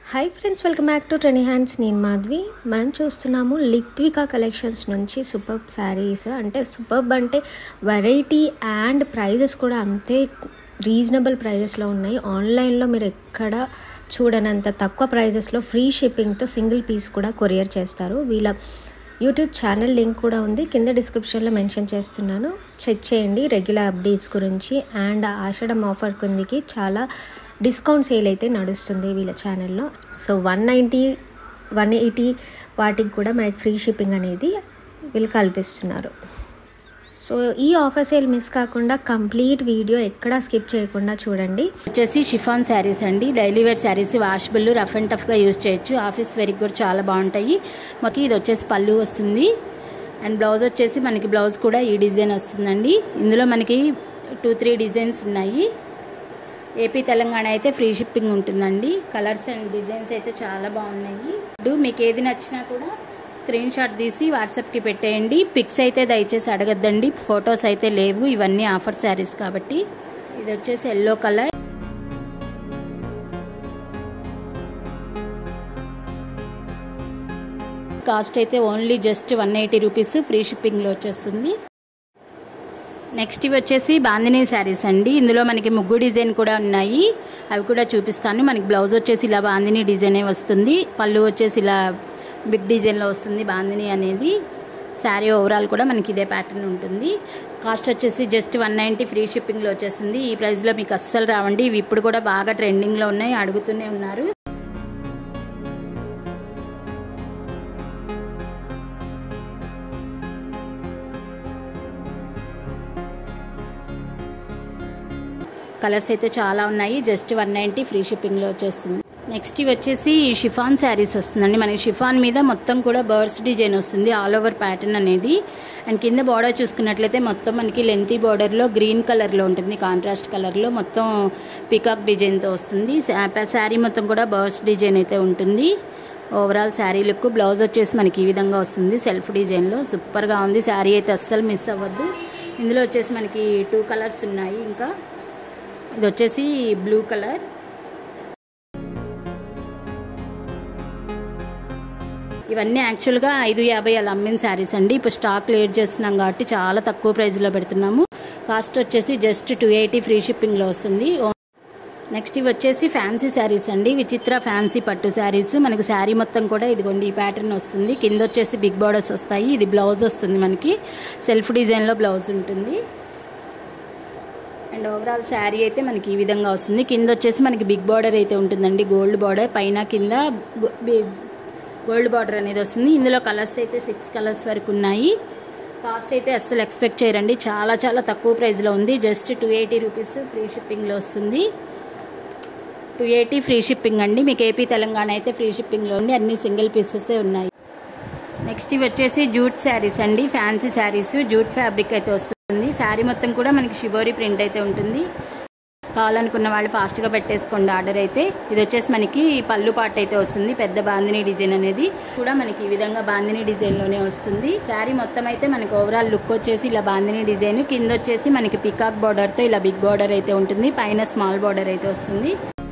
hi friends welcome back to trainee hands నేను మాధవి మనం చూస్తున్నాము లిత్వికా కలెక్షన్స్ నుంచి సూపర్బ్ శారీస్ అంటే సూపర్బ్ అంటే వెరైటీ అండ్ ప్రైజెస్ కూడా అంతే రీజనబుల్ ప్రైజెస్లో ఉన్నాయి ఆన్లైన్లో మీరు ఎక్కడ చూడనంత తక్కువ ప్రైజెస్లో ఫ్రీ షిప్పింగ్తో సింగిల్ పీస్ కూడా కొరియర్ చేస్తారు వీళ్ళ యూట్యూబ్ ఛానల్ లింక్ కూడా ఉంది కింద డిస్క్రిప్షన్లో మెన్షన్ చేస్తున్నాను చెక్ చేయండి రెగ్యులర్ అప్డేట్స్ గురించి అండ్ ఆషాఢం ఆఫర్ కిందికి చాలా డిస్కౌంట్ సేల్ అయితే నడుస్తుంది వీళ్ళ ఛానల్లో so one ninety one eighty వాటికి కూడా మనకి ఫ్రీ షిప్పింగ్ అనేది వీళ్ళు కల్పిస్తున్నారు సో ఈ ఆఫర్ సేల్ మిస్ కాకుండా కంప్లీట్ వీడియో ఎక్కడా స్కిప్ చేయకుండా చూడండి వచ్చేసి షిఫాన్ శారీస్ అండి daily wear saris washable rough and టఫ్గా యూజ్ చేయొచ్చు ఆఫీస్ వేర్కి కూడా చాలా బాగుంటాయి మాకు ఇది వచ్చేసి పళ్ళు వస్తుంది అండ్ బ్లౌజ్ వచ్చేసి మనకి బ్లౌజ్ కూడా ఈ డిజైన్ వస్తుందండి ఇందులో మనకి టూ త్రీ డిజైన్స్ ఉన్నాయి ఏపీ తెలంగాణ అయితే ఫ్రీ షిప్పింగ్ ఉంటుందండి కలర్స్ అండ్ డిజైన్స్ అయితే చాలా బాగున్నాయి ఇప్పుడు మీకు ఏది నచ్చినా కూడా స్క్రీన్ షాట్ తీసి వాట్సాప్కి పెట్టేయండి పిక్స్ అయితే దయచేసి అడగద్దండి ఫొటోస్ అయితే లేవు ఇవన్నీ ఆఫర్ శారీస్ కాబట్టి ఇది వచ్చేసి ఎల్లో కలర్ కాస్ట్ అయితే only just one eighty rupees free షిప్పింగ్లో వచ్చేస్తుంది నెక్స్ట్ ఇవి వచ్చేసి బాందినీ శారీస్ అండి ఇందులో మనకి ముగ్గు డిజైన్ కూడా ఉన్నాయి అవి కూడా చూపిస్తాను మనకి బ్లౌజ్ వచ్చేసి ఇలా బాందినీ డిజైనే వస్తుంది పళ్ళు వచ్చేసి ఇలా బిగ్ డిజైన్లో వస్తుంది బాందినీ అనేది శారీ ఓవరాల్ కూడా మనకి ఇదే ప్యాటర్న్ ఉంటుంది కాస్ట్ వచ్చేసి జస్ట్ వన్ నైంటీ ఫ్రీ షిప్పింగ్లో వచ్చేస్తుంది ఈ ప్రైస్లో మీకు అస్సలు రావండి ఇవి ఇప్పుడు కూడా బాగా ట్రెండింగ్లో ఉన్నాయి అడుగుతూనే ఉన్నారు కలర్స్ అయితే చాలా ఉన్నాయి జస్ట్ వన్ నైంటీ ఫ్రీ షిప్పింగ్లో వచ్చేస్తుంది నెక్స్ట్ ఇవి వచ్చేసి షిఫాన్ శారీస్ వస్తుందండి మనకి షిఫాన్ మీద మొత్తం కూడా బర్డ్స్ డిజైన్ వస్తుంది ఆల్ ఓవర్ ప్యాటర్న్ అనేది అండ్ కింద బార్డర్ చూసుకున్నట్లయితే మొత్తం మనకి లెంతీ బార్డర్లో గ్రీన్ కలర్లో ఉంటుంది కాంట్రాస్ట్ కలర్లో మొత్తం పికాక్ డిజైన్తో వస్తుంది శారీ మొత్తం కూడా బర్డ్స్ డిజైన్ అయితే ఉంటుంది ఓవరాల్ శారీ లుక్ బ్లౌజ్ వచ్చేసి మనకి ఈ విధంగా వస్తుంది సెల్ఫ్ డిజైన్లో సూపర్గా ఉంది శారీ అయితే అస్సలు మిస్ అవ్వద్దు ఇందులో వచ్చేసి మనకి టూ కలర్స్ ఉన్నాయి ఇంకా ఇది వచ్చేసి బ్లూ కలర్ ఇవన్నీ యాక్చువల్గా ఐదు యాభై అలా అమ్మిన శారీస్ అండి ఇప్పుడు స్టాక్ క్లియర్ చేస్తున్నాం కాబట్టి చాలా తక్కువ ప్రైస్లో పెడుతున్నాము కాస్ట్ వచ్చేసి జస్ట్ టూ ఎయిటీ ఫ్రీ షిప్పింగ్లో వస్తుంది నెక్స్ట్ ఇవి వచ్చేసి ఫ్యాన్సీ శారీస్ అండి విచిత్ర ఫ్యాన్సీ పట్టు శారీస్ మనకి శారీ మొత్తం కూడా ఇదిగోండి ఈ ప్యాటర్న్ వస్తుంది కింద వచ్చేసి బిగ్ బార్డర్స్ వస్తాయి ఇది బ్లౌజ్ వస్తుంది మనకి సెల్ఫ్ డిజైన్లో బ్లౌజ్ ఉంటుంది అండ్ ఓవరాల్ శారీ అయితే మనకి ఈ విధంగా వస్తుంది కింద వచ్చేసి మనకి బిగ్ బార్డర్ అయితే ఉంటుందండి గోల్డ్ బార్డర్ పైన కింద గోల్డ్ బార్డర్ అనేది వస్తుంది ఇందులో కలర్స్ అయితే సిక్స్ కలర్స్ వరకు ఉన్నాయి కాస్ట్ అయితే అస్సలు ఎక్స్పెక్ట్ చేయరండి చాలా చాలా తక్కువ ప్రైస్లో ఉంది just two eighty rupees free షిప్పింగ్లో వస్తుంది టూ ఎయిటీ ఫ్రీ షిప్పింగ్ అండి మీకు ఏపీ తెలంగాణ అయితే ఫ్రీ షిప్పింగ్లో ఉంది అన్ని సింగిల్ పీసెసే ఉన్నాయి నెక్స్ట్ ఇవి వచ్చేసి జూట్ శారీస్ అండి ఫ్యాన్సీ శారీస్ జూట్ ఫ్యాబ్రిక్ అయితే వస్తుంది శారీ మొత్తం కూడా మనకి షిబోరి ప్రింట్ అయితే ఉంటుంది కావాలనుకున్న వాళ్ళు ఫాస్ట్గా పెట్టేసుకోండి ఆర్డర్ అయితే ఇది వచ్చేసి మనకి పళ్ళు పాట అయితే వస్తుంది పెద్ద బాందిని డిజైన్ అనేది కూడా మనకి ఈ విధంగా బాందిని డిజైన్లోనే వస్తుంది శారీ మొత్తం అయితే మనకి ఓవరాల్ లుక్ వచ్చేసి ఇలా బాందిని డిజైన్ కింద వచ్చేసి మనకి పికాక్ బార్డర్తో ఇలా బిగ్ బార్డర్ అయితే ఉంటుంది పైన స్మాల్ బార్డర్ అయితే వస్తుంది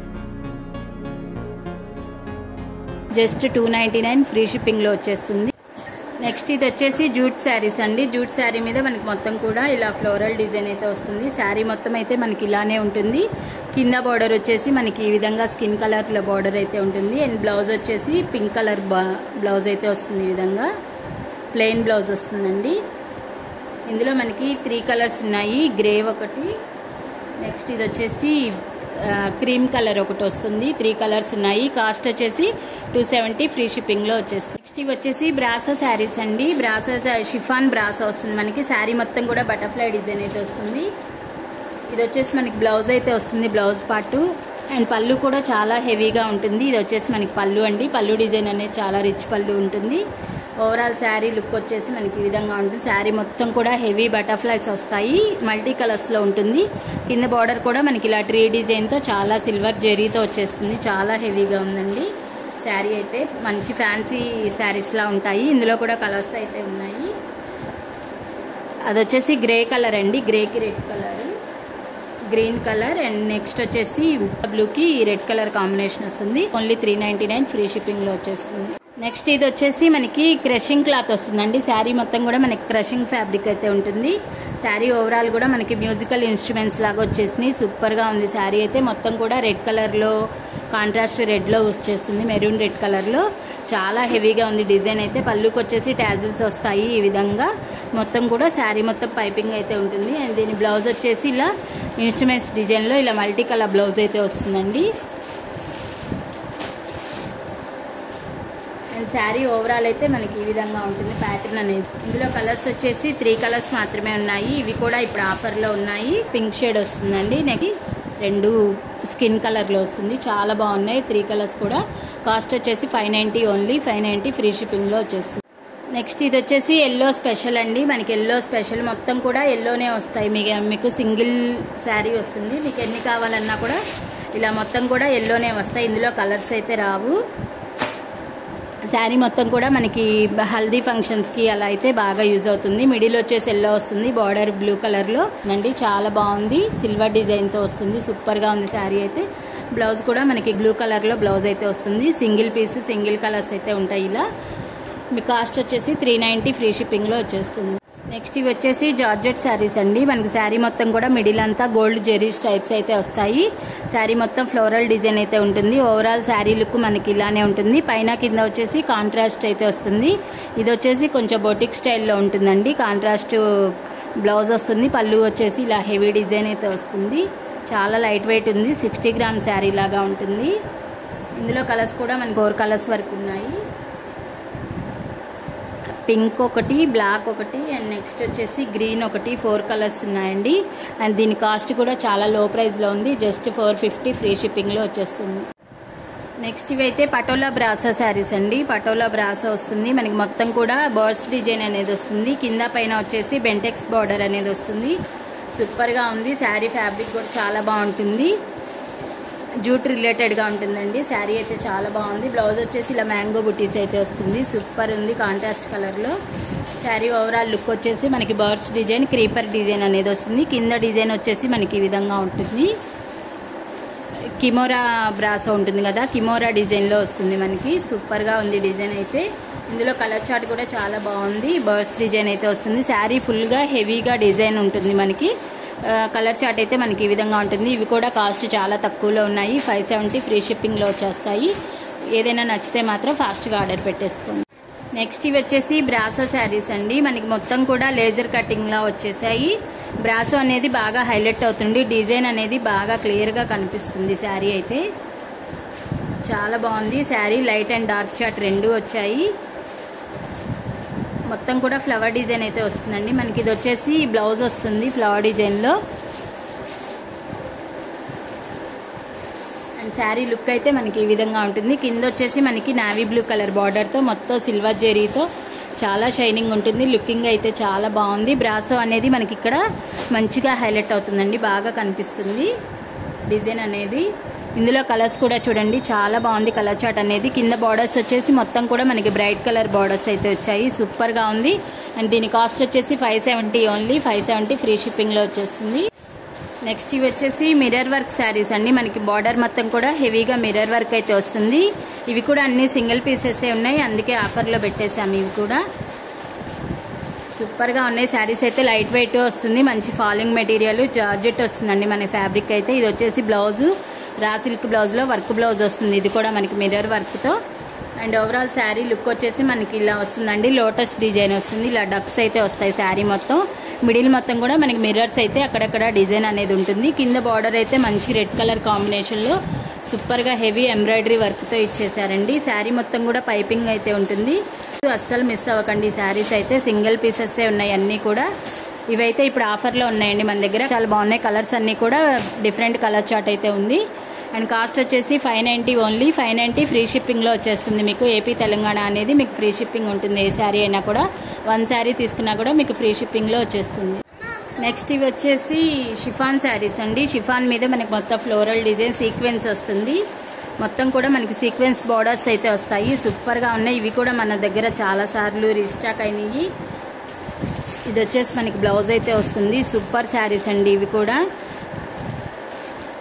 just two ninety nine free షిప్పింగ్లో వచ్చేస్తుంది నెక్స్ట్ ఇది వచ్చేసి జూట్ శారీస్ అండి జూట్ శారీ మీద మనకి మొత్తం కూడా ఇలా ఫ్లోరల్ డిజైన్ అయితే వస్తుంది శారీ మొత్తం అయితే మనకి ఇలానే ఉంటుంది కింద బార్డర్ వచ్చేసి మనకి ఈ విధంగా స్కిన్ కలర్లో బార్డర్ అయితే ఉంటుంది అండ్ బ్లౌజ్ వచ్చేసి పింక్ కలర్ బ్లౌజ్ అయితే వస్తుంది ఈ విధంగా ప్లెయిన్ బ్లౌజ్ వస్తుందండి ఇందులో మనకి త్రీ కలర్స్ ఉన్నాయి గ్రే ఒకటి నెక్స్ట్ ఇది వచ్చేసి క్రీమ్ కలర్ ఒకటి వస్తుంది త్రీ కలర్స్ ఉన్నాయి కాస్ట్ వచ్చేసి టూ సెవెంటీ ఫ్రీ షిప్పింగ్లో వచ్చేస్తుంది నెక్స్ట్ ఇవి వచ్చేసి బ్రాసో శారీస్ అండి బ్రాసో షిఫాన్ బ్రాసో వస్తుంది మనకి శారీ మొత్తం కూడా బటర్ఫ్లై డిజైన్ అయితే వస్తుంది ఇది వచ్చేసి మనకి బ్లౌజ్ అయితే వస్తుంది బ్లౌజ్ పార్టు అండ్ పళ్ళు కూడా చాలా హెవీగా ఉంటుంది ఇది వచ్చేసి మనకి పళ్ళు అండి పళ్ళు డిజైన్ అనేది చాలా రిచ్ పళ్ళు ఉంటుంది ఓవరాల్ శారీ లుక్ వచ్చేసి మనకి ఈ విధంగా ఉంటుంది శారీ మొత్తం కూడా హెవీ బటర్ఫ్లైస్ వస్తాయి మల్టీ కలర్స్లో ఉంటుంది కింద బార్డర్ కూడా మనకి ఇలా ట్రీ డిజైన్తో చాలా సిల్వర్ జెరీతో వచ్చేస్తుంది చాలా హెవీగా ఉందండి శారీ అయితే మంచి ఫ్యాన్సీ శారీస్లా ఉంటాయి ఇందులో కూడా కలర్స్ అయితే ఉన్నాయి అది వచ్చేసి గ్రే కలర్ అండి గ్రేకి red colour green colour and next వచ్చేసి బ్లూకి రెడ్ కలర్ కాంబినేషన్ వస్తుంది only three ninety nine free షిప్పింగ్లో వచ్చేస్తుంది నెక్స్ట్ ఇది వచ్చేసి మనకి క్రషింగ్ క్లాత్ వస్తుందండి శారీ మొత్తం కూడా మనకి క్రషింగ్ ఫ్యాబ్రిక్ అయితే ఉంటుంది శారీ ఓవరాల్ కూడా మనకి మ్యూజికల్ ఇన్స్ట్రుమెంట్స్ లాగా వచ్చేసినాయి సూపర్గా ఉంది శారీ అయితే మొత్తం కూడా రెడ్ కలర్లో కాంట్రాస్ట్ రెడ్లో వచ్చేస్తుంది మెరూన్ రెడ్ కలర్లో చాలా హెవీగా ఉంది డిజైన్ అయితే పళ్ళుకి వచ్చేసి ట్యాజిల్స్ వస్తాయి ఈ విధంగా మొత్తం కూడా శారీ మొత్తం పైపింగ్ అయితే ఉంటుంది అండ్ దీని బ్లౌజ్ వచ్చేసి ఇలా ఇన్స్ట్రుమెంట్స్ డిజైన్లో ఇలా మల్టీ కలర్ బ్లౌజ్ అయితే వస్తుందండి అండ్ శారీ ఓవరాల్ అయితే మనకి ఈ విధంగా ఉంటుంది ప్యాటర్న్ అనేది ఇందులో కలర్స్ వచ్చేసి త్రీ కలర్స్ మాత్రమే ఉన్నాయి ఇవి కూడా ఇప్పుడు ఆఫర్లో ఉన్నాయి పింక్ షేడ్ వస్తుందండి నెక్కి రెండు స్కిన్ కలర్లో వస్తుంది చాలా బాగున్నాయి త్రీ కలర్స్ కూడా కాస్ట్ వచ్చేసి five ninety only five ninety free షిప్పింగ్లో వచ్చేస్తుంది నెక్స్ట్ ఇది వచ్చేసి ఎల్లో స్పెషల్ అండి మనకి ఎల్లో స్పెషల్ మొత్తం కూడా ఎల్లోనే వస్తాయి మీకు మీకు సింగిల్ శారీ వస్తుంది మీకు ఎన్ని కావాలన్నా కూడా ఇలా మొత్తం కూడా ఎల్లోనే వస్తాయి ఇందులో కలర్స్ అయితే రావు శారీ మొత్తం కూడా మనకి హల్దీ ఫంక్షన్స్కి అలా అయితే బాగా యూజ్ అవుతుంది మిడిల్ వచ్చేసి ఎల్లో వస్తుంది బార్డర్ బ్లూ కలర్లో అండి చాలా బాగుంది సిల్వర్ డిజైన్తో వస్తుంది సూపర్గా ఉంది శారీ అయితే బ్లౌజ్ కూడా మనకి బ్లూ కలర్లో బ్లౌజ్ అయితే వస్తుంది సింగిల్ పీస్ సింగిల్ కలర్స్ అయితే ఉంటాయి ఇలా మీ కాస్ట్ వచ్చేసి త్రీ నైంటీ ఫ్రీ షిప్పింగ్లో వచ్చేస్తుంది నెక్స్ట్ ఇవి వచ్చేసి జార్జెట్ శారీస్ అండి మనకి శారీ మొత్తం కూడా మిడిల్ అంతా గోల్డ్ జెరీస్ టైప్స్ అయితే వస్తాయి శారీ మొత్తం ఫ్లోరల్ డిజైన్ అయితే ఉంటుంది ఓవరాల్ శారీ లుక్ మనకి ఇలానే ఉంటుంది పైన కింద వచ్చేసి కాంట్రాస్ట్ అయితే వస్తుంది ఇది వచ్చేసి కొంచెం బొటిక్ స్టైల్లో ఉంటుందండి కాంట్రాస్ట్ బ్లౌజ్ వస్తుంది పళ్ళు వచ్చేసి ఇలా హెవీ డిజైన్ అయితే వస్తుంది చాలా లైట్ వెయిట్ ఉంది సిక్స్టీ గ్రామ్ శారీ లాగా ఉంటుంది ఇందులో కలర్స్ కూడా మనకి ఫోర్ కలర్స్ వరకు ఉన్నాయి పింక్ ఒకటి బ్లాక్ ఒకటి అండ్ నెక్స్ట్ వచ్చేసి గ్రీన్ ఒకటి ఫోర్ కలర్స్ ఉన్నాయండి అండ్ దీని కాస్ట్ కూడా చాలా లో ప్రైస్లో ఉంది జస్ట్ ఫోర్ ఫిఫ్టీ ఫ్రీ షిప్పింగ్లో వచ్చేస్తుంది నెక్స్ట్ ఇవైతే పటోలా బ్రాసో శారీస్ అండి పటోలా బ్రాసో వస్తుంది మనకి మొత్తం కూడా బర్డ్స్ డిజైన్ అనేది వస్తుంది కింద పైన వచ్చేసి బెంటెక్స్ బార్డర్ అనేది వస్తుంది సూపర్గా ఉంది శారీ ఫ్యాబ్రిక్ కూడా చాలా బాగుంటుంది జూట్ రిలేటెడ్గా ఉంటుందండి శారీ అయితే చాలా బాగుంది బ్లౌజ్ వచ్చేసి ఇలా మ్యాంగో బుటీస్ అయితే వస్తుంది సూపర్ ఉంది కాంట్రాస్ట్ కలర్లో శారీ ఓవరాల్ లుక్ వచ్చేసి మనకి బర్డ్స్ డిజైన్ క్రీపర్ డిజైన్ అనేది వస్తుంది కింద డిజైన్ వచ్చేసి మనకి ఈ విధంగా ఉంటుంది కిమోరా బ్రాసో ఉంటుంది కదా కిమోరా డిజైన్లో వస్తుంది మనకి సూపర్గా ఉంది డిజైన్ అయితే ఇందులో కలర్ చార్ట్ కూడా చాలా బాగుంది బర్డ్స్ డిజైన్ అయితే వస్తుంది శారీ ఫుల్గా హెవీగా డిజైన్ ఉంటుంది మనకి ఆ, కలర్ చార్ట్ అయితే మనకి ఈ విధంగా ఉంటుంది ఇవి కూడా కాస్ట్ చాలా తక్కువలో ఉన్నాయి ఫైవ్ సెవెంటీ ఫ్రీ షిప్పింగ్లో వచ్చేస్తాయి ఏదైనా నచ్చితే మాత్రం ఫాస్ట్గా ఆర్డర్ పెట్టేసుకోండి నెక్స్ట్ ఇవి వచ్చేసి బ్రాసో శారీస్ అండి మనకి మొత్తం కూడా లేజర్ కటింగ్లా వచ్చేసాయి బ్రాసో అనేది బాగా హైలైట్ అవుతుంది డిజైన్ అనేది బాగా క్లియర్గా కనిపిస్తుంది శారీ అయితే చాలా బాగుంది sari light and dark chart రెండు వచ్చాయి మొత్తం కూడా ఫ్లవర్ డిజైన్ అయితే వస్తుందండి మనకి ఇది వచ్చేసి బ్లౌజ్ వస్తుంది ఫ్లవర్ డిజైన్లో అండ్ శారీ లుక్ అయితే మనకి ఈ విధంగా ఉంటుంది కింద వచ్చేసి మనకి నావీ బ్లూ కలర్ బార్డర్తో మొత్తం సిల్వర్ జెరీతో చాలా షైనింగ్ ఉంటుంది లుకింగ్ అయితే చాలా బాగుంది బ్రాసో అనేది మనకి ఇక్కడ మంచిగా హైలైట్ అవుతుందండి బాగా కనిపిస్తుంది డిజైన్ అనేది ఇందులో కలర్స్ కూడా చూడండి చాలా బాగుంది కలర్ చాట్ అనేది కింద బార్డర్స్ వచ్చేసి మొత్తం కూడా మనకి బ్రైట్ కలర్ బార్డర్స్ అయితే వచ్చాయి సూపర్గా ఉంది అండ్ దీని కాస్ట్ వచ్చేసి five seventy only five seventy free షిప్పింగ్లో వచ్చేస్తుంది నెక్స్ట్ ఇవి వచ్చేసి మిర్రర్ వర్క్ శారీస్ అండి మనకి బార్డర్ మొత్తం కూడా హెవీగా మిర్రర్ వర్క్ అయితే వస్తుంది ఇవి కూడా అన్ని సింగిల్ పీసెస్ ఉన్నాయి అందుకే ఆఫర్లో పెట్టేసాము ఇవి కూడా సూపర్గా ఉన్నాయి శారీస్ అయితే లైట్ వెయిట్ వస్తుంది మంచి ఫాలింగ్ మెటీరియల్ జార్జెట్ వస్తుందండి మన ఫ్యాబ్రిక్ అయితే ఇది వచ్చేసి బ్లౌజు రా సిల్క్ బ్లౌజ్లో వర్క్ బ్లౌజ్ వస్తుంది ఇది కూడా మనకి మిర్రర్ వర్క్తో అండ్ ఓవరాల్ శారీ లుక్ వచ్చేసి మనకి ఇలా వస్తుందండి లోటస్ డిజైన్ వస్తుంది ఇలా డక్స్ అయితే వస్తాయి శారీ మొత్తం మిడిల్ మొత్తం కూడా మనకి మిర్రర్స్ అయితే అక్కడక్కడ డిజైన్ అనేది ఉంటుంది కింద బార్డర్ అయితే మంచి రెడ్ కలర్ కాంబినేషన్లో సూపర్గా హెవీ ఎంబ్రాయిడరీ వర్క్తో ఇచ్చేసారండి శారీ మొత్తం కూడా పైపింగ్ అయితే ఉంటుంది అస్సలు మిస్ అవ్వకండి శారీస్ అయితే సింగిల్ పీసెస్ ఉన్నాయి అన్నీ కూడా ఇవైతే ఇప్పుడు ఆఫర్లో ఉన్నాయండి మన దగ్గర చాలా బాగున్నాయి కలర్స్ అన్నీ కూడా డిఫరెంట్ కలర్ చార్ట్ అయితే ఉంది అండ్ కాస్ట్ వచ్చేసి five ninety only five ninety free షిప్పింగ్లో వచ్చేస్తుంది మీకు ఏపీ తెలంగాణ అనేది మీకు ఫ్రీ షిప్పింగ్ ఉంటుంది ఏ శారీ అయినా కూడా వన్ శారీ తీసుకున్నా కూడా మీకు ఫ్రీ షిప్పింగ్లో వచ్చేస్తుంది నెక్స్ట్ ఇవి వచ్చేసి షిఫాన్ శారీస్ అండి షిఫాన్ మీద మనకి మొత్తం ఫ్లోరల్ డిజైన్ సీక్వెన్స్ వస్తుంది మొత్తం కూడా మనకి సీక్వెన్స్ బార్డర్స్ అయితే వస్తాయి సూపర్గా ఉన్నాయి ఇవి కూడా మన దగ్గర చాలా సార్లు రీస్టాక్ అయినాయి ఇది వచ్చేసి మనకి బ్లౌజ్ అయితే వస్తుంది సూపర్ శారీస్ అండి ఇవి కూడా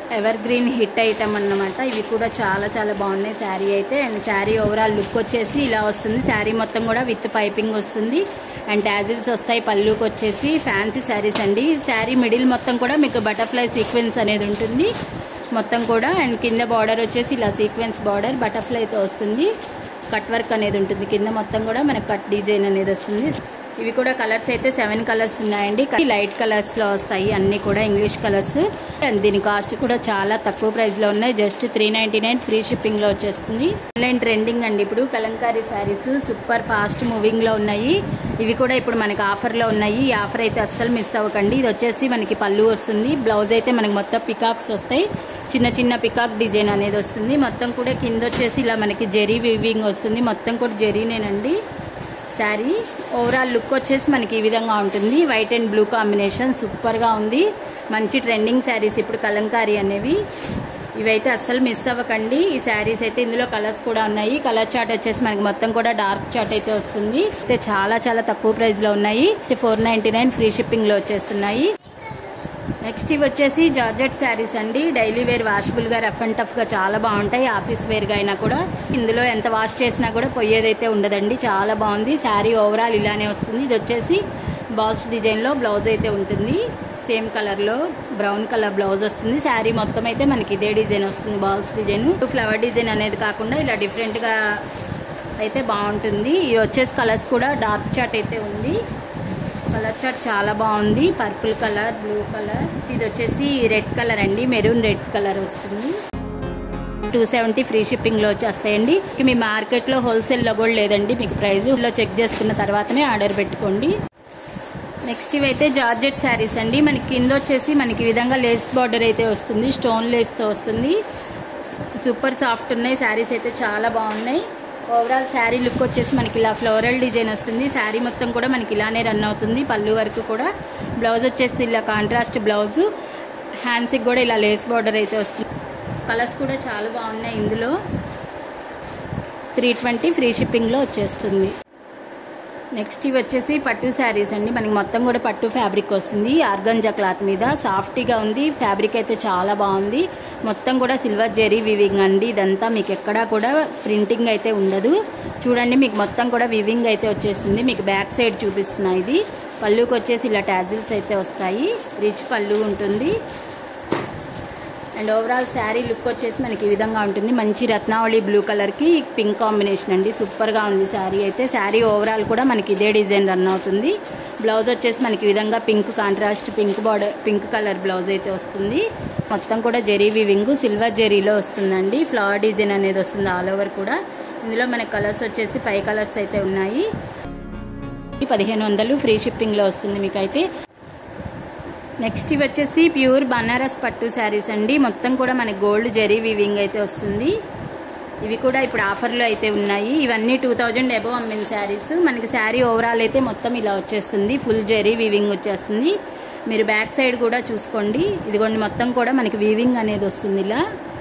ఎవర్ గ్రీన్ హిట్ ఐటమ్ అన్నమాట ఇవి కూడా చాలా చాలా బాగున్నాయి శారీ అయితే అండ్ శారీ ఓవరాల్ లుక్ వచ్చేసి ఇలా వస్తుంది శారీ మొత్తం కూడా విత్ పైపింగ్ వస్తుంది అండ్ ట్యాజిల్స్ వస్తాయి పళ్ళుకి వచ్చేసి ఫ్యాన్సీ శారీస్ అండి శారీ మిడిల్ మొత్తం కూడా మీకు బటర్ఫ్లై సీక్వెన్స్ అనేది ఉంటుంది మొత్తం కూడా అండ్ కింద బార్డర్ వచ్చేసి ఇలా సీక్వెన్స్ బార్డర్ బటర్ఫ్లైతో వస్తుంది కట్ వర్క్ అనేది ఉంటుంది కింద మొత్తం కూడా మనకు కట్ డిజైన్ అనేది వస్తుంది ఇవి కూడా కలర్స్ అయితే సెవెన్ కలర్స్ ఉన్నాయండి లైట్ కలర్స్ లో వస్తాయి అన్ని కూడా ఇంగ్లీష్ కలర్స్ అండ్ దీని కాస్ట్ కూడా చాలా తక్కువ ప్రైస్ లో ఉన్నాయి just three ninety nine free shipping లో వచ్చేస్తుంది ఆన్లైన్ ట్రెండింగ్ అండి ఇప్పుడు kalamkari saris super fast moving లో ఉన్నాయి ఇవి కూడా ఇప్పుడు మనకి ఆఫర్ లో ఉన్నాయి ఈ ఆఫర్ అయితే అస్సలు మిస్ అవ్వకండి ఇది వచ్చేసి మనకి పళ్ళు వస్తుంది బ్లౌజ్ అయితే మనకి మొత్తం పికాక్స్ వస్తాయి చిన్న చిన్న పికాక్ డిజైన్ అనేది వస్తుంది మొత్తం కూడా కింద వచ్చేసి ఇలా మనకి జెరీ వివింగ్ వస్తుంది మొత్తం కూడా జెరీనేనండి శారీ ఓవరాల్ లుక్ వచ్చేసి మనకి ఈ విధంగా ఉంటుంది వైట్ అండ్ బ్లూ కాంబినేషన్ సూపర్గా ఉంది మంచి ట్రెండింగ్ శారీస్ ఇప్పుడు కలంకారీ అనేవి ఇవైతే అస్సలు మిస్ అవ్వకండి ఈ శారీస్ అయితే ఇందులో కలర్స్ కూడా ఉన్నాయి కలర్ చార్ట్ వచ్చేసి మనకి మొత్తం కూడా డార్క్ చార్ట్ అయితే వస్తుంది అయితే చాలా చాలా తక్కువ ప్రైస్లో ఉన్నాయి ఫోర్ నైంటీ నైన్ ఫ్రీ షిప్పింగ్లో వచ్చేస్తున్నాయి నెక్స్ట్ ఇవి వచ్చేసి జార్జెట్ శారీస్ అండి డైలీ వేర్ వాషబుల్ గా రఫ్ అండ్ టఫ్ గా చాలా బాగుంటాయి ఆఫీస్ వేర్ గా అయినా కూడా ఇందులో ఎంత వాష్ చేసినా కూడా పొయ్యేదైతే ఉండదండి చాలా బాగుంది శారీ ఓవరాల్ ఇలానే వస్తుంది ఇది వచ్చేసి బాల్స్ డిజైన్ లో బ్లౌజ్ అయితే ఉంటుంది సేమ్ కలర్ లో బ్రౌన్ కలర్ బ్లౌజ్ వస్తుంది శారీ మొత్తం అయితే మనకి ఇదే డిజైన్ వస్తుంది బాల్స్ డిజైన్ ఫ్లవర్ డిజైన్ అనేది కాకుండా ఇలా డిఫరెంట్ గా అయితే బాగుంటుంది ఇది వచ్చేసి కలర్స్ కూడా డార్క్ చాట్ అయితే ఉంది కలర్ చార్ట్ చాలా బాగుంది పర్పుల్ కలర్ బ్లూ కలర్ ఇది వచ్చేసి రెడ్ కలర్ అండి మెరూన్ రెడ్ కలర్ వస్తుంది టూ సెవెంటీ ఫ్రీ షిప్పింగ్ లో వచ్చేస్తాయండి మీ మార్కెట్ లో హోల్సేల్ లో కూడా లేదండి మీకు ప్రైస్ లో చెక్ చేసుకున్న తర్వాతనే ఆర్డర్ పెట్టుకోండి నెక్స్ట్ ఇవైతే జార్జెట్ శారీస్ అండి మనకి కింద వచ్చేసి మనకి ఈ విధంగా లేస్ బార్డర్ అయితే వస్తుంది స్టోన్ లేస్తో వస్తుంది సూపర్ సాఫ్ట్ ఉన్నాయి శారీస్ అయితే చాలా బాగున్నాయి ఓవరాల్ శారీ లుక్ వచ్చేసి మనకి ఇలా ఫ్లోరల్ డిజైన్ వస్తుంది శారీ మొత్తం కూడా మనకి ఇలానే రన్ అవుతుంది పళ్ళు వరకు కూడా బ్లౌజ్ వచ్చేసి ఇలా కాంట్రాస్ట్ బ్లౌజ్ హ్యాండ్స్కి కూడా ఇలా లేస్ బార్డర్ అయితే వస్తుంది కలర్స్ కూడా చాలా బాగున్నాయి ఇందులో త్రీ ట్వంటీ ఫ్రీ షిప్పింగ్లో వచ్చేస్తుంది నెక్స్ట్ ఇవి వచ్చేసి పట్టు శారీస్ అండి మనకి మొత్తం కూడా పట్టు ఫ్యాబ్రిక్ వస్తుంది ఆర్గంజా క్లాత్ మీద సాఫ్టీగా ఉంది ఫ్యాబ్రిక్ అయితే చాలా బాగుంది మొత్తం కూడా సిల్వర్ జెరీ వివింగ్ అండి ఇదంతా మీకు ఎక్కడా కూడా ప్రింటింగ్ అయితే ఉండదు చూడండి మీకు మొత్తం కూడా వివింగ్ అయితే వచ్చేసింది మీకు బ్యాక్ సైడ్ చూపిస్తున్నా ఇది పళ్ళుకి వచ్చేసి ఇలా టాజిల్స్ అయితే వస్తాయి రిచ్ పళ్ళు ఉంటుంది అండ్ ఓవరాల్ శారీ లుక్ వచ్చేసి మనకి ఈ విధంగా ఉంటుంది మంచి రత్నావళి బ్లూ కలర్కి పింక్ కాంబినేషన్ అండి సూపర్గా ఉంది శారీ అయితే శారీ ఓవరాల్ కూడా మనకి ఇదే డిజైన్ రన్ అవుతుంది బ్లౌజ్ వచ్చేసి మనకి ఈ విధంగా pink contrast pink border pink colour blouse అయితే వస్తుంది మొత్తం కూడా జెరీ వివింగ్ సిల్వర్ జెరీలో వస్తుందండి ఫ్లవర్ డిజైన్ అనేది వస్తుంది ఆల్ ఓవర్ కూడా ఇందులో మనకి కలర్స్ వచ్చేసి ఫైవ్ కలర్స్ అయితే ఉన్నాయి పదిహేను వందలు ఫ్రీ షిప్పింగ్లో వస్తుంది మీకైతే నెక్స్ట్ ఇవి వచ్చేసి ప్యూర్ బనారస్ పట్టు శారీస్ అండి మొత్తం కూడా మనకి గోల్డ్ జెరీ వివింగ్ అయితే వస్తుంది ఇవి కూడా ఇప్పుడు ఆఫర్లో అయితే ఉన్నాయి ఇవన్నీ టూ థౌజండ్ అబవ్ అమ్మిన శారీస్ మనకి శారీ ఓవరాల్ అయితే మొత్తం ఇలా వచ్చేస్తుంది ఫుల్ జెరీ వివింగ్ వచ్చేస్తుంది మీరు బ్యాక్ సైడ్ కూడా చూసుకోండి ఇదిగోండి మొత్తం కూడా మనకి వీవింగ్ అనేది వస్తుంది ఇలా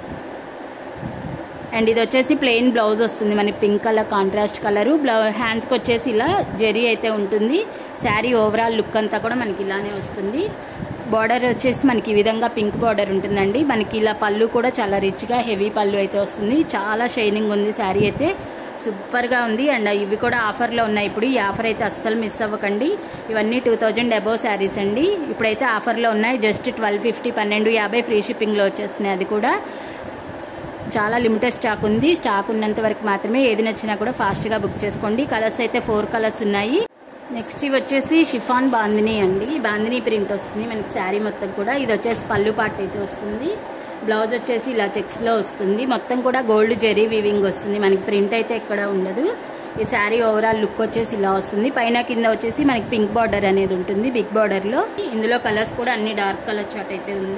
అండ్ ఇది వచ్చేసి ప్లెయిన్ బ్లౌజ్ వస్తుంది మనకి పింక్ కలర్ కాంట్రాస్ట్ కలరు బ్లౌ హ్యాండ్స్కి వచ్చేసి ఇలా జెరీ అయితే ఉంటుంది శారీ ఓవరాల్ లుక్ అంతా కూడా మనకి ఇలానే వస్తుంది బార్డర్ వచ్చేసి మనకి ఈ విధంగా పింక్ బార్డర్ ఉంటుందండి మనకి ఇలా పళ్ళు కూడా చాలా రిచ్గా హెవీ పళ్ళు అయితే వస్తుంది చాలా షైనింగ్ ఉంది శారీ అయితే సూపర్గా ఉంది అండ్ ఇవి కూడా ఆఫర్లో ఉన్నాయి ఇప్పుడు ఈ ఆఫర్ అయితే అస్సలు మిస్ అవ్వకండి ఇవన్నీ టూ థౌజండ్ అబోవ్ శారీస్ అండి ఇప్పుడైతే ఆఫర్లో ఉన్నాయి జస్ట్ ట్వెల్వ్ ఫిఫ్టీ పన్నెండు యాభై ఫ్రీ షిప్పింగ్లో వచ్చేస్తున్నాయి అది కూడా చాలా లిమిటెడ్ స్టాక్ ఉంది స్టాక్ ఉన్నంత వరకు మాత్రమే ఏది నచ్చినా కూడా ఫాస్ట్గా బుక్ చేసుకోండి కలర్స్ అయితే ఫోర్ కలర్స్ ఉన్నాయి నెక్స్ట్ ఇవి వచ్చేసి షిఫాన్ బాందిని అండి బాందిని ప్రింట్ వస్తుంది మనకి శారీ మొత్తం కూడా ఇది వచ్చేసి పళ్ళు పాట అయితే వస్తుంది బ్లౌజ్ వచ్చేసి ఇలా చెక్స్లో వస్తుంది మొత్తం కూడా గోల్డ్ జెరీ వీవింగ్ వస్తుంది మనకి ప్రింట్ అయితే ఎక్కడ ఉండదు ఈ శారీ ఓవరాల్ లుక్ వచ్చేసి ఇలా వస్తుంది పైన కింద వచ్చేసి మనకి పింక్ బార్డర్ అనేది ఉంటుంది బిగ్ బార్డర్లో ఇందులో కలర్స్ కూడా అన్ని డార్క్ కలర్ చాట్ అయితే ఉంది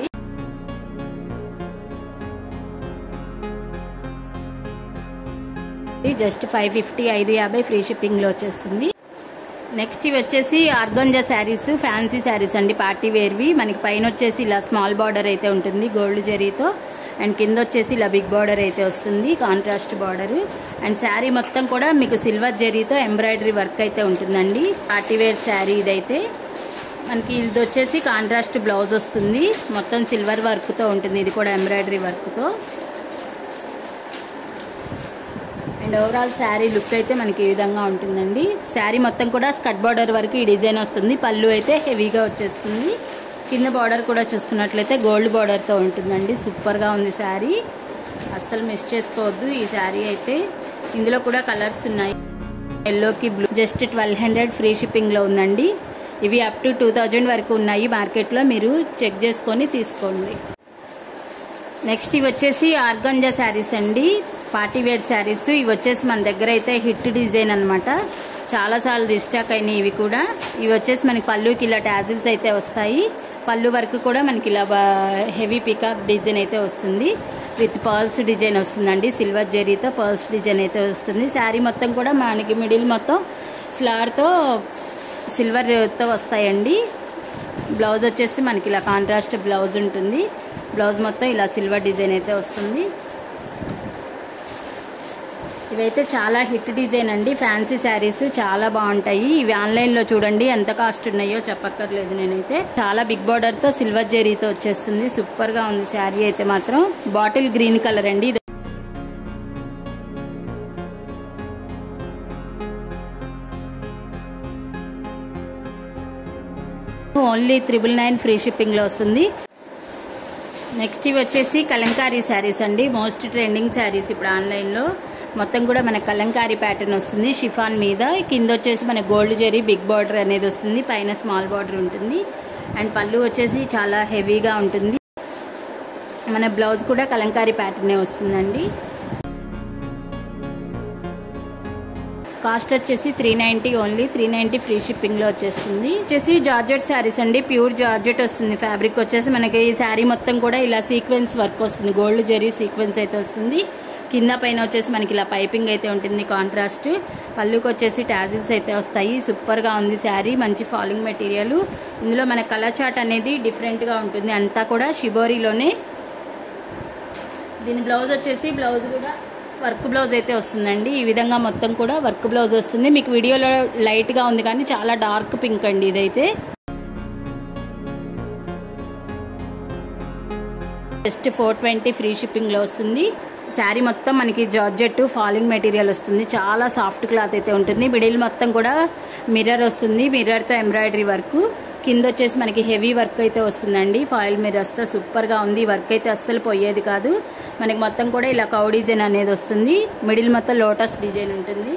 జస్ట్ ఫైవ్ ఫిఫ్టీ ఐదు యాభై ఫ్రీ షిప్పింగ్లో వచ్చేస్తుంది నెక్స్ట్ ఇవి వచ్చేసి ఆర్గంజా శారీస్ ఫ్యాన్సీ శారీస్ అండి పార్టీ వేర్వి మనకి పైన వచ్చేసి ఇలా స్మాల్ బార్డర్ అయితే ఉంటుంది గోల్డ్ జరీతో అండ్ కింద వచ్చేసి ఇలా బిగ్ బార్డర్ అయితే వస్తుంది కాంట్రాస్ట్ బార్డర్ అండ్ శారీ మొత్తం కూడా మీకు సిల్వర్ జరీతో ఎంబ్రాయిడరీ వర్క్ అయితే ఉంటుందండి పార్టీ వేర్ శారీ ఇదైతే మనకి ఇది వచ్చేసి కాంట్రాస్ట్ బ్లౌజ్ వస్తుంది మొత్తం సిల్వర్ వర్క్తో ఉంటుంది ఇది కూడా ఎంబ్రాయిడరీ వర్క్తో అండ్ ఓవరాల్ శారీ లుక్ అయితే మనకి ఈ విధంగా ఉంటుందండి శారీ మొత్తం కూడా స్కట్ బార్డర్ వరకు ఈ డిజైన్ వస్తుంది పళ్ళు అయితే హెవీగా వచ్చేస్తుంది కింద బార్డర్ కూడా చూసుకున్నట్లయితే గోల్డ్ బార్డర్తో ఉంటుందండి సూపర్గా ఉంది శారీ అస్సలు మిస్ చేసుకోవద్దు ఈ శారీ అయితే ఇందులో కూడా కలర్స్ ఉన్నాయి ఎల్లోకి blue just twelve hundred free షిప్పింగ్లో ఉందండి ఇవి అప్ టు టూ థౌజండ్ వరకు ఉన్నాయి మార్కెట్లో మీరు చెక్ చేసుకొని తీసుకోండి నెక్స్ట్ ఇవి వచ్చేసి ఆర్గంజా శారీస్ అండి పార్టీ వేర్ శారీస్ ఇవి వచ్చేసి మన దగ్గర అయితే హిట్ డిజైన్ అనమాట చాలాసార్లు రిస్టాక్ అయినాయి ఇవి కూడా ఇవి వచ్చేసి మనకి పళ్ళుకి ఇలా టాజిల్స్ అయితే వస్తాయి పళ్ళు వరకు కూడా మనకి ఇలా హెవీ పికాక్ డిజైన్ అయితే వస్తుంది విత్ పర్ల్స్ డిజైన్ వస్తుందండి సిల్వర్ జెరీతో పర్ల్స్ డిజైన్ అయితే వస్తుంది శారీ మొత్తం కూడా మనకి మిడిల్ మొత్తం ఫ్లవర్తో సిల్వర్తో వస్తాయండి బ్లౌజ్ వచ్చేసి మనకి ఇలా కాంట్రాస్ట్ బ్లౌజ్ ఉంటుంది బ్లౌజ్ మొత్తం ఇలా సిల్వర్ డిజైన్ అయితే వస్తుంది ఇవైతే చాలా హిట్ డిజైన్ అండి ఫ్యాన్సీ శారీస్ చాలా బాగుంటాయి ఇవి ఆన్లైన్లో చూడండి ఎంత కాస్ట్ ఉన్నాయో చెప్పక్కర్లేదు నేనైతే చాలా బిగ్ బార్డర్తో సిల్వర్ జెరీతో వచ్చేస్తుంది సూపర్గా ఉంది శారీ అయితే మాత్రం బాటిల్ గ్రీన్ కలర్ అండి ఇది ఓన్లీ త్రిబుల్ నైన్ ఫ్రీ షిప్పింగ్లో వస్తుంది నెక్స్ట్ ఇవి వచ్చేసి కలంకారీ శారీస్ అండి మోస్ట్ ట్రెండింగ్ శారీస్ ఇప్పుడు ఆన్లైన్లో మొత్తం కూడా మన కలంకారీ ప్యాటర్న్ వస్తుంది షిఫాన్ మీద కింద వచ్చేసి మన గోల్డ్ జెరీ బిగ్ బార్డర్ అనేది వస్తుంది పైన స్మాల్ బార్డర్ ఉంటుంది అండ్ పళ్ళు వచ్చేసి చాలా హెవీగా ఉంటుంది మన బ్లౌజ్ కూడా కలంకారీ ప్యాటర్నే వస్తుందండి కాస్ట్ వచ్చేసి three ninety only three ninety free షిప్పింగ్లో వచ్చేస్తుంది వచ్చేసి జార్జెట్ శారీస్ అండి ప్యూర్ జార్జెట్ వస్తుంది ఫ్యాబ్రిక్ వచ్చేసి మనకి ఈ శారీ మొత్తం కూడా ఇలా సీక్వెన్స్ వర్క్ వస్తుంది గోల్డ్ జెరీ సీక్వెన్స్ అయితే వస్తుంది కింద పైన వచ్చేసి మనకి ఇలా పైపింగ్ అయితే ఉంటుంది కాంట్రాస్ట్ పళ్ళుకి వచ్చేసి టాజిల్స్ అయితే వస్తాయి సూపర్గా ఉంది శారీ మంచి ఫాలింగ్ మెటీరియల్ ఇందులో మన కలర్ చాట్ అనేది డిఫరెంట్గా ఉంటుంది అంతా కూడా షిబోరీలోనే దీని బ్లౌజ్ వచ్చేసి బ్లౌజ్ కూడా వర్క్ బ్లౌజ్ అయితే వస్తుందండి ఈ విధంగా మొత్తం కూడా వర్క్ బ్లౌజ్ వస్తుంది మీకు వీడియోలో లైట్గా ఉంది కానీ చాలా డార్క్ పింక్ అండి ఇదైతే జస్ట్ ఫోర్ ట్వంటీ ఫ్రీ షిప్పింగ్లో వస్తుంది శారీ మొత్తం మనకి జార్జెట్ ఫాలింగ్ మెటీరియల్ వస్తుంది చాలా సాఫ్ట్ క్లాత్ అయితే ఉంటుంది మిడిల్ మొత్తం కూడా మిర్రర్ వస్తుంది మిర్రర్తో ఎంబ్రాయిడరీ వర్క్ కింద వచ్చేసి మనకి హెవీ వర్క్ అయితే వస్తుందండి ఫాయిల్ మిర్రర్స్తో సూపర్గా ఉంది ఈ వర్క్ అయితే అస్సలు పోయేది కాదు మనకి మొత్తం కూడా ఇలా కౌ డిజైన్ అనేది వస్తుంది మిడిల్ మొత్తం లోటస్ డిజైన్ ఉంటుంది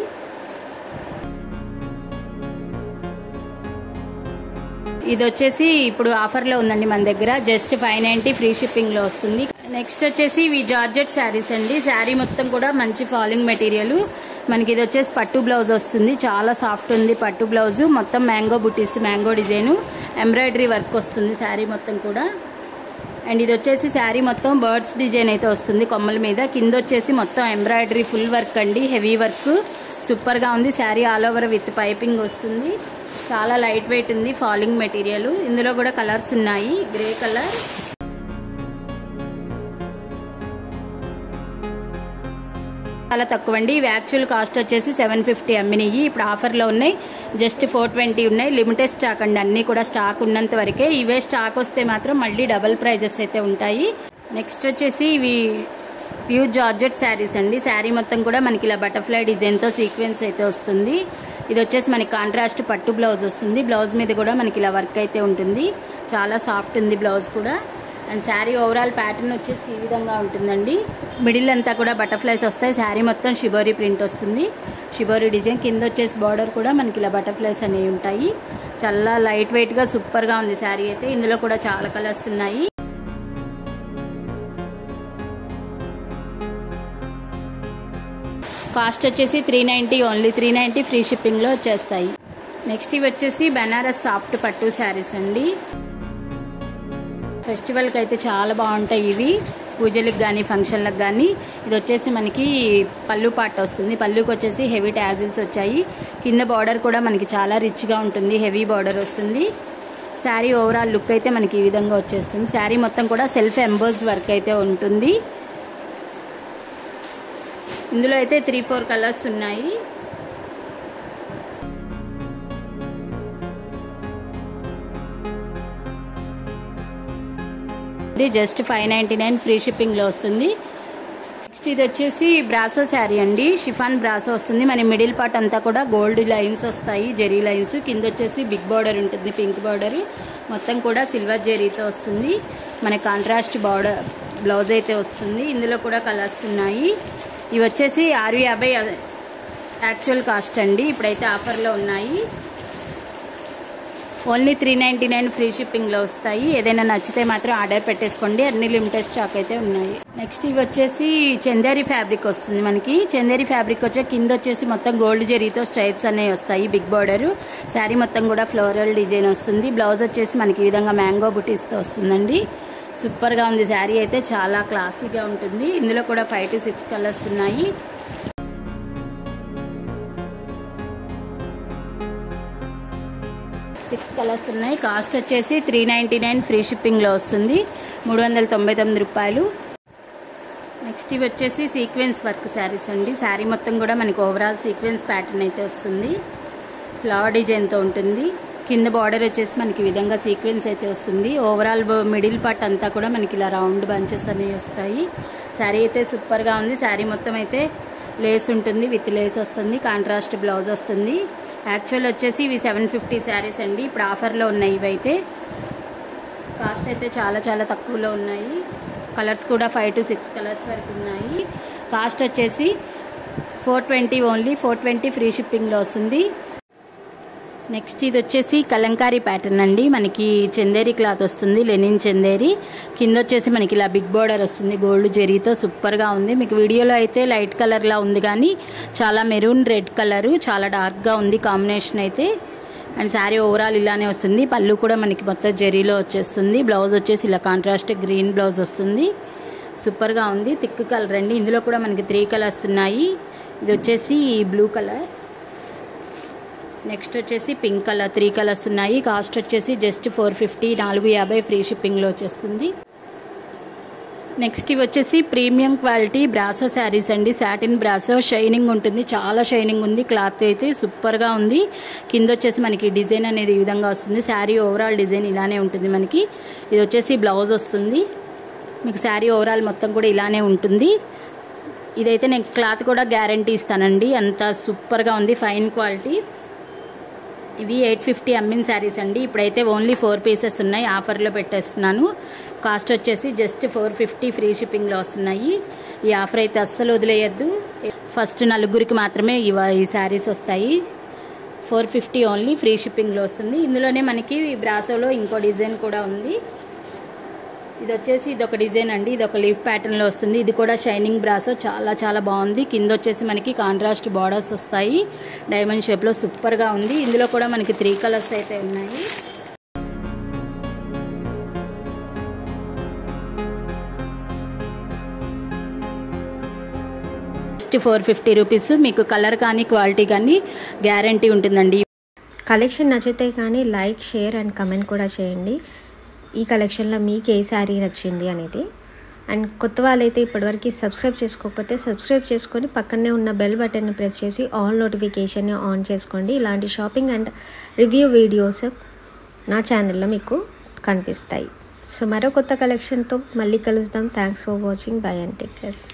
ఇది వచ్చేసి ఇప్పుడు ఆఫర్లో ఉందండి మన దగ్గర జస్ట్ ఫైవ్ నైంటీ ఫ్రీ షిప్పింగ్లో వస్తుంది నెక్స్ట్ వచ్చేసి ఇవి జార్జెట్ శారీస్ అండి శారీ మొత్తం కూడా మంచి ఫాలింగ్ మెటీరియల్ మనకి ఇది వచ్చేసి పట్టు బ్లౌజ్ వస్తుంది చాలా సాఫ్ట్ ఉంది పట్టు బ్లౌజ్ మొత్తం మ్యాంగో బుటీస్ మ్యాంగో డిజైన్ ఎంబ్రాయిడరీ వర్క్ వస్తుంది శారీ మొత్తం కూడా అండ్ ఇది వచ్చేసి శారీ మొత్తం బర్డ్స్ డిజైన్ అయితే వస్తుంది కొమ్మల మీద కింద వచ్చేసి మొత్తం ఎంబ్రాయిడరీ ఫుల్ వర్క్ అండి హెవీ వర్క్ సూపర్గా ఉంది sari all over with piping వస్తుంది చాలా లైట్ వెయిట్ ఉంది ఫాలింగ్ మెటీరియల్ ఇందులో కూడా కలర్స్ ఉన్నాయి గ్రే కలర్ చాలా తక్కువ అండి ఇవి యాక్చువల్ కాస్ట్ వచ్చేసి సెవెన్ ఫిఫ్టీ అమ్మినవి ఇప్పుడు ఆఫర్లో ఉన్నాయి జస్ట్ ఫోర్ ట్వంటీ ఉన్నాయి లిమిటెడ్ స్టాక్ అండి అన్నీ కూడా స్టాక్ ఉన్నంత వరకే ఇవే స్టాక్ వస్తే మాత్రం మళ్ళీ డబల్ ప్రైజెస్ అయితే ఉంటాయి నెక్స్ట్ వచ్చేసి ఇవి ప్యూర్ జార్జెట్ శారీస్ అండి శారీ మొత్తం కూడా మనకి ఇలా బటర్ఫ్లై డిజైన్తో సీక్వెన్స్ అయితే వస్తుంది ఇది వచ్చేసి మనకి కాంట్రాస్ట్ పట్టు బ్లౌజ్ వస్తుంది బ్లౌజ్ మీద కూడా మనకి ఇలా వర్క్ అయితే ఉంటుంది చాలా సాఫ్ట్ ఉంది బ్లౌజ్ కూడా అండ్ శారీ ఓవరాల్ ప్యాటర్న్ వచ్చేసి ఈ విధంగా ఉంటుందండి మిడిల్ అంతా కూడా బటర్ఫ్లైస్ వస్తాయి శారీ మొత్తం షిబోరీ ప్రింట్ వస్తుంది షిబోరీ డిజైన్ కింద వచ్చేసి బార్డర్ కూడా మనకి ఇలా బటర్ఫ్లైస్ అనేవి ఉంటాయి చాలా లైట్ వెయిట్గా సూపర్గా ఉంది శారీ అయితే ఇందులో కూడా చాలా కలర్స్ ఉన్నాయి కాస్ట్ వచ్చేసి three ninety only three ninety free షిప్పింగ్లో వచ్చేస్తాయి నెక్స్ట్ ఇవి వచ్చేసి బెనారస్ సాఫ్ట్ పట్టు శారీస్ అండి ఫెస్టివల్కి అయితే చాలా బాగుంటాయి ఇవి పూజలకు కానీ ఫంక్షన్లకు కానీ ఇది వచ్చేసి మనకి పళ్ళు పాట వస్తుంది పళ్ళుకి వచ్చేసి హెవీ ట్యాజిల్స్ వచ్చాయి కింద బార్డర్ కూడా మనకి చాలా రిచ్గా ఉంటుంది హెవీ బార్డర్ వస్తుంది శారీ ఓవరాల్ లుక్ అయితే మనకి ఈ విధంగా వచ్చేస్తుంది శారీ మొత్తం కూడా సెల్ఫ్ ఎంబోజ్ వర్క్ అయితే ఉంటుంది ఇందులో అయితే త్రీ ఫోర్ కలర్స్ ఉన్నాయి ఇది just five ninety nine free షిప్పింగ్లో వస్తుంది నెక్స్ట్ ఇది వచ్చేసి బ్రాసో శారీ అండి షిఫాన్ బ్రాసో వస్తుంది మన మిడిల్ పార్ట్ అంతా కూడా గోల్డ్ లైన్స్ వస్తాయి జెరీ లైన్స్ కింద వచ్చేసి బిగ్ బార్డర్ ఉంటుంది పింక్ బార్డర్ మొత్తం కూడా సిల్వర్ జెరీతో వస్తుంది మన కాంట్రాస్ట్ బార్డర్ బ్లౌజ్ అయితే వస్తుంది ఇందులో కూడా కలర్స్ ఉన్నాయి ఇవి వచ్చేసి ఆరు యాభై యాక్చువల్ కాస్ట్ అండి ఇప్పుడైతే ఆఫర్లో ఉన్నాయి only three ninety nine free షిప్పింగ్లో వస్తాయి ఏదైనా నచ్చితే మాత్రం ఆర్డర్ పెట్టేసుకోండి అన్ని లిమిటెడ్ స్టాక్ అయితే ఉన్నాయి నెక్స్ట్ ఇవి వచ్చేసి చందేరి ఫ్యాబ్రిక్ వస్తుంది మనకి చందేరి ఫ్యాబ్రిక్ వచ్చే కింద వచ్చేసి మొత్తం గోల్డ్ జెరీతో స్ట్రైప్స్ అనేవి వస్తాయి బిగ్ బార్డర్ శారీ మొత్తం కూడా ఫ్లోరల్ డిజైన్ వస్తుంది బ్లౌజ్ వచ్చేసి మనకి ఈ విధంగా మ్యాంగో బుటీస్తో వస్తుందండి సూపర్గా ఉంది శారీ అయితే చాలా క్లాసీగా ఉంటుంది ఇందులో కూడా ఫైవ్ టు సిక్స్ కలర్స్ ఉన్నాయి సిక్స్ కలర్స్ ఉన్నాయి కాస్ట్ వచ్చేసి త్రీ నైంటీ నైన్ ఫ్రీ షిప్పింగ్లో వస్తుంది మూడు వందల తొంభై తొమ్మిది రూపాయలు నెక్స్ట్ ఇవి వచ్చేసి సీక్వెన్స్ వర్క్ శారీస్ అండి శారీ మొత్తం కూడా మనకి ఓవరాల్ సీక్వెన్స్ ప్యాటర్న్ అయితే వస్తుంది ఫ్లవర్ డిజైన్తో ఉంటుంది కింద బార్డర్ వచ్చేసి మనకి ఈ విధంగా సీక్వెన్స్ అయితే వస్తుంది ఓవరాల్ మిడిల్ పార్ట్ అంతా కూడా మనకి ఇలా రౌండ్ బంచెస్ అనేవి వస్తాయి శారీ అయితే సూపర్గా ఉంది శారీ మొత్తం అయితే లేస్ ఉంటుంది విత్ లేస్ వస్తుంది కాంట్రాస్ట్ బ్లౌజ్ వస్తుంది యాక్చువల్ వచ్చేసి ఇవి సెవెన్ ఫిఫ్టీ శారీస్ అండి ఇప్పుడు ఆఫర్లో ఉన్నాయి ఇవైతే కాస్ట్ అయితే చాలా చాలా తక్కువలో ఉన్నాయి కలర్స్ కూడా ఫైవ్ టు సిక్స్ కలర్స్ వరకు ఉన్నాయి కాస్ట్ వచ్చేసి four twenty only four twenty free షిప్పింగ్లో వస్తుంది నెక్స్ట్ ఇది వచ్చేసి కలంకారీ ప్యాటర్న్ అండి మనకి చందేరి క్లాత్ వస్తుంది లెనిన్ చందేరి కింద వచ్చేసి మనకి ఇలా బిగ్ బార్డర్ వస్తుంది గోల్డ్ జెరీతో సూపర్గా ఉంది మీకు వీడియోలో అయితే లైట్ కలర్లా ఉంది కానీ చాలా మెరూన్ రెడ్ కలరు చాలా డార్క్గా ఉంది కాంబినేషన్ అయితే అండ్ శారీ ఓవరాల్ ఇలానే వస్తుంది పళ్ళు కూడా మనకి మొత్తం జెరీలో వచ్చేస్తుంది బ్లౌజ్ వచ్చేసి ఇలా కాంట్రాస్ట్ గ్రీన్ బ్లౌజ్ వస్తుంది సూపర్గా ఉంది థిక్ కలర్ అండి ఇందులో కూడా మనకి త్రీ కలర్స్ ఉన్నాయి ఇది వచ్చేసి బ్లూ కలర్ నెక్స్ట్ వచ్చేసి పింక్ కలర్ త్రీ కలర్స్ ఉన్నాయి కాస్ట్ వచ్చేసి జస్ట్ ఫోర్ ఫిఫ్టీ నాలుగు యాభై ఫ్రీ షిప్పింగ్లో వచ్చేస్తుంది నెక్స్ట్ ఇవి వచ్చేసి ప్రీమియం క్వాలిటీ బ్రాసో శారీస్ అండి సాటిన్ బ్రాసో షైనింగ్ ఉంటుంది చాలా షైనింగ్ ఉంది క్లాత్ అయితే సూపర్గా ఉంది కింద వచ్చేసి మనకి డిజైన్ అనేది ఈ విధంగా వస్తుంది శారీ ఓవరాల్ డిజైన్ ఇలానే ఉంటుంది మనకి ఇది వచ్చేసి బ్లౌజ్ వస్తుంది మీకు శారీ ఓవరాల్ మొత్తం కూడా ఇలానే ఉంటుంది ఇదైతే నేను క్లాత్ కూడా గ్యారంటీ ఇస్తానండి అంత సూపర్గా ఉంది ఫైన్ క్వాలిటీ ఇవి ఎయిట్ ఫిఫ్టీ అమ్మిన్ శారీస్ అండి ఇప్పుడైతే ఓన్లీ ఫోర్ పీసెస్ ఉన్నాయి ఆఫర్లో పెట్టేస్తున్నాను కాస్ట్ వచ్చేసి జస్ట్ ఫోర్ ఫిఫ్టీ ఫ్రీ షిప్పింగ్లో వస్తున్నాయి ఈ ఆఫర్ అయితే అస్సలు వదిలేయద్దు ఫస్ట్ నలుగురికి మాత్రమే ఇవ ఈ శారీస్ వస్తాయి ఫోర్ ఫిఫ్టీ ఓన్లీ ఫ్రీ షిప్పింగ్లో వస్తుంది ఇందులోనే మనకి బ్రాసోలో ఇంకో డిజైన్ కూడా ఉంది ఇది వచ్చేసి ఇది ఒక డిజైన్ అండి ఇది ఒక లీఫ్ ప్యాటర్న్లో వస్తుంది ఇది కూడా షైనింగ్ బ్రాసో చాలా చాలా బాగుంది కింద వచ్చేసి మనకి కాంట్రాస్ట్ బార్డర్స్ వస్తాయి డైమండ్ షేప్లో సూపర్గా ఉంది ఇందులో కూడా మనకి త్రీ కలర్స్ అయితే ఉన్నాయి జస్ట్ ఫోర్ ఫిఫ్టీ రూపీస్ మీకు కలర్ కానీ క్వాలిటీ కానీ గ్యారంటీ ఉంటుందండి కలెక్షన్ నచ్చితే కానీ లైక్ షేర్ అండ్ కమెంట్ కూడా చేయండి ఈ కలెక్షన్లో మీకు ఏ శారీ నచ్చింది అనేది అండ్ కొత్త వాళ్ళైతే ఇప్పటివరకు సబ్స్క్రైబ్ చేసుకోకపోతే సబ్స్క్రైబ్ చేసుకొని పక్కనే ఉన్న బెల్ బటన్ని ప్రెస్ చేసి ఆల్ నోటిఫికేషన్ని ఆన్ చేసుకోండి ఇలాంటి షాపింగ్ అండ్ రివ్యూ వీడియోస్ నా ఛానల్లో మీకు కనిపిస్తాయి సో మరో కొత్త కలెక్షన్తో మళ్ళీ కలుద్దాం thanks for watching bye and take care